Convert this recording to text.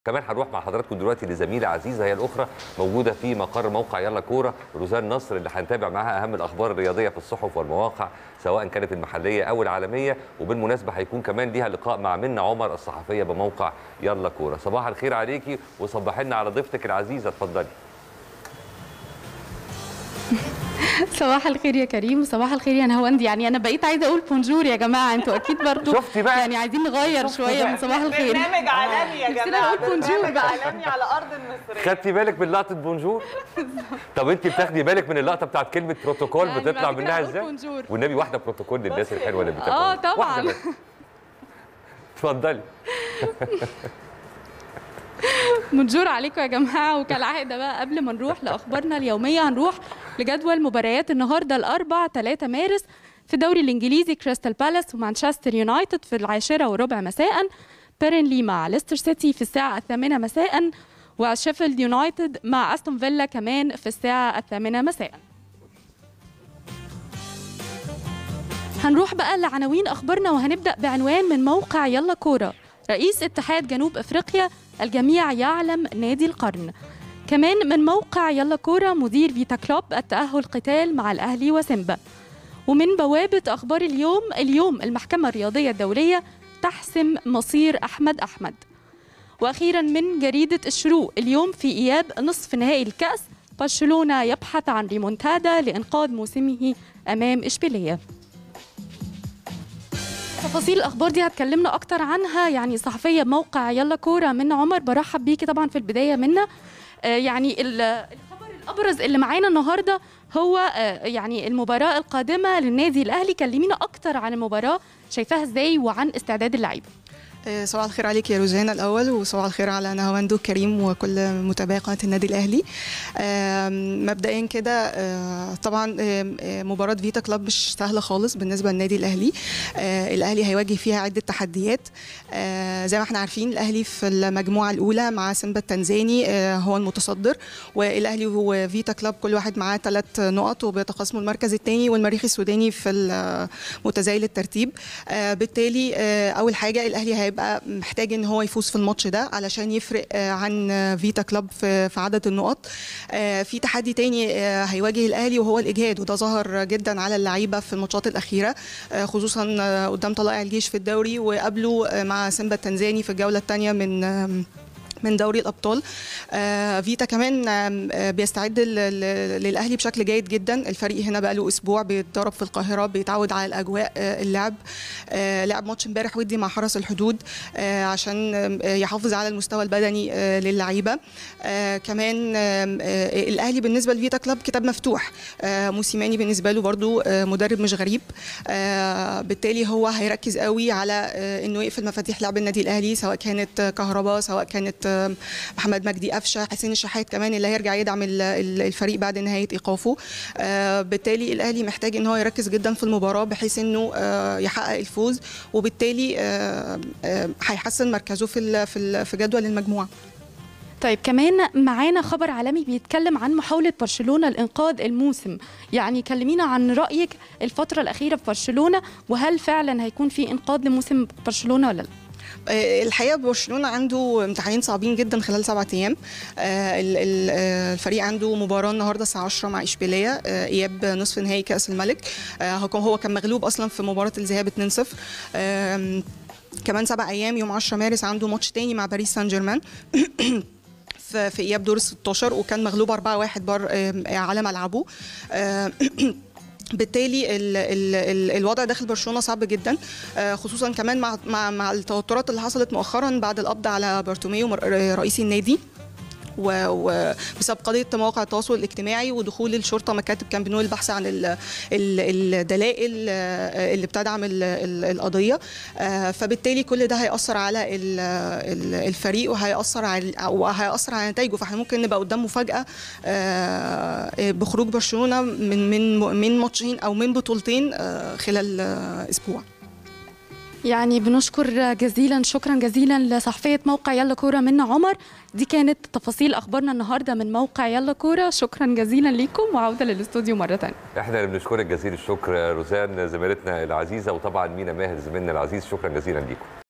كمان هنروح مع حضراتكم دلوقتي لزميله عزيزه هي الاخرى موجوده في مقر موقع يلا كوره روزان نصر اللي هنتابع معاها اهم الاخبار الرياضيه في الصحف والمواقع سواء كانت المحليه او العالميه وبالمناسبه هيكون كمان ليها لقاء مع منى عمر الصحفيه بموقع يلا كوره صباح الخير عليكي وصباح لنا على ضيفتك العزيزه اتفضلي صباح الخير يا كريم وصباح الخير يا نهاوند يعني انا بقيت عايزه اقول بونجور يا جماعه انتوا اكيد برضو شفتي بقى؟ يعني عايزين نغير شويه من صباح الخير برنامج عالمي يا نفسنا جماعه نقول بونجور برنامج بقى. عالمي على ارض المصريه خدتي بالك من لقطه بونجور طب انت بتاخدي بالك من اللقطه بتاعت كلمه بروتوكول يعني بتطلع بعد كده منها هنقول ازاي بونجور. والنبي واحده بروتوكول للناس بصي. الحلوه اللي بتابعونا اه طبعا واحدة بس. اتفضلي بونجور عليكم يا جماعه وكالعاده بقى قبل ما نروح لاخبارنا اليوميه هنروح لجدول مباريات النهارده الاربع 3 مارس في الدوري الانجليزي كريستال بالاس ومانشستر يونايتد في العاشره وربع مساء بيرنلي مع ليستر سيتي في الساعه الثامنه مساء وشيفيلد يونايتد مع استون فيلا كمان في الساعه الثامنه مساء هنروح بقى لعناوين اخبارنا وهنبدا بعنوان من موقع يلا كوره رئيس اتحاد جنوب افريقيا الجميع يعلم نادي القرن كمان من موقع يلا كوره مدير فيتا كلوب التاهل قتال مع الاهلي وسيمبا ومن بوابه اخبار اليوم اليوم المحكمه الرياضيه الدوليه تحسم مصير احمد احمد واخيرا من جريده الشروق اليوم في اياب نصف نهائي الكاس برشلونه يبحث عن ريمونتادا لانقاذ موسمه امام اشبيليه تفاصيل الاخبار دي هتكلمنا اكتر عنها يعني صحفيه بموقع يلا كوره من عمر برحب بيكي طبعا في البدايه منا آه يعني ال- الخبر الابرز اللي معانا النهارده هو آه يعني المباراه القادمه للنادي الاهلي كلمينا اكتر عن المباراه شايفاها ازاي وعن استعداد اللعيبه آه، صباح الخير عليك يا روزانا الأول وصباح الخير على نهاوند وكريم وكل متابعي قناة النادي الأهلي آم، مبدئيا كده آه، طبعا آم، آه، مباراة فيتا كلاب مش سهلة خالص بالنسبة للنادي الأهلي آه، الأهلي هيواجه فيها عدة تحديات آه، زي ما احنا عارفين الأهلي في المجموعة الأولى مع سيمبا التنزاني آه، هو المتصدر والأهلي وفيتا كلاب كل واحد معاه ثلاث نقط وبيتقاسموا المركز الثاني والمريخ السوداني في متزايل الترتيب آه، بالتالي آه، اول حاجه الاهلي هيبقى محتاج ان هو يفوز في الماتش ده علشان يفرق آه، عن آه، فيتا كلاب في في عدد النقط آه، في تحدي تاني آه، هيواجه الاهلي وهو الاجهاد وده ظهر جدا على اللعيبه في الماتشات الاخيره آه، خصوصا آه، قدام طلائع الجيش في الدوري وقبله آه، مع سيمبا التنزاني في الجوله الثانيه من آم، من دوري الابطال آه فيتا كمان آم، آه بيستعد ل- ل- للاهلي بشكل جيد جدا الفريق هنا بقى له اسبوع بيتدرب في القاهره بيتعود على الاجواء آه اللعب آه لعب ماتش امبارح ودي مع حرس الحدود آه عشان آم، آه يحافظ على المستوى البدني آه للعيبه آه كمان آم، آه الاهلي بالنسبه لفيتا كلاب كتاب مفتوح آه موسيماني بالنسبه له برضو آه مدرب مش غريب آه بالتالي هو هيركز قوي على آه انه يقفل مفاتيح لعب النادي الاهلي سواء كانت آه، كهربا سواء كانت آه، محمد مجدي قفشه حسين الشحات كمان اللي هيرجع يدعم ال- ال- الفريق بعد نهايه ايقافه آه بالتالي الاهلي محتاج ان هو يركز جدا في المباراه بحيث انه آه يحقق الفوز وبالتالي آه، آه، هيحسن مركزه في ال- في ال- في جدول المجموعه طيب كمان معانا خبر عالمي بيتكلم عن محاولة برشلونة لإنقاذ الموسم يعني كلمينا عن رأيك الفترة الأخيرة في برشلونة وهل فعلا هيكون في إنقاذ لموسم برشلونة ولا لا آه، الحقيقه برشلونه عنده امتحانين صعبين جدا خلال سبعة ايام آه، ال- ال- آه، الفريق عنده مباراه النهارده الساعه 10 مع اشبيليه آه، اياب نصف نهائي كاس الملك آه، هو كان- هو كان مغلوب اصلا في مباراه الذهاب 2-0 آم، كمان سبع ايام يوم 10 مارس عنده ماتش تاني مع باريس سان جيرمان في في اياب دور ال 16 وكان مغلوب 4-1 بر آم، على ملعبه آم، بالتالي ال ال ال الوضع داخل برشلونه صعب جدا آه، خصوصا كمان مع مع مع التوترات اللي حصلت مؤخرا بعد القبض على بارتوميو مر- رئيس النادي و- وبسبب قضيه مواقع التواصل الاجتماعي ودخول الشرطه مكاتب كامب نو للبحث عن ال- ال- الدلائل آه، اللي بتدعم ال- ال- القضيه آه، فبالتالي كل ده هياثر على ال- ال- الفريق وهياثر على وهياثر على نتائجه فاحنا ممكن نبقى قدام مفاجاه آه، بخروج برشلونه من من من ماتشين او من بطولتين آه، خلال آه، اسبوع يعني بنشكر جزيلا شكرا جزيلا لصحفية موقع يلا كورة منا عمر دي كانت تفاصيل أخبارنا النهاردة من موقع يلا كورة شكرا جزيلا ليكم وعودة للاستوديو مرة تانية احنا اللي بنشكرك جزيل الشكر روزان زميلتنا العزيزه وطبعا مينا ماهر زميلنا العزيز شكرا جزيلا ليكم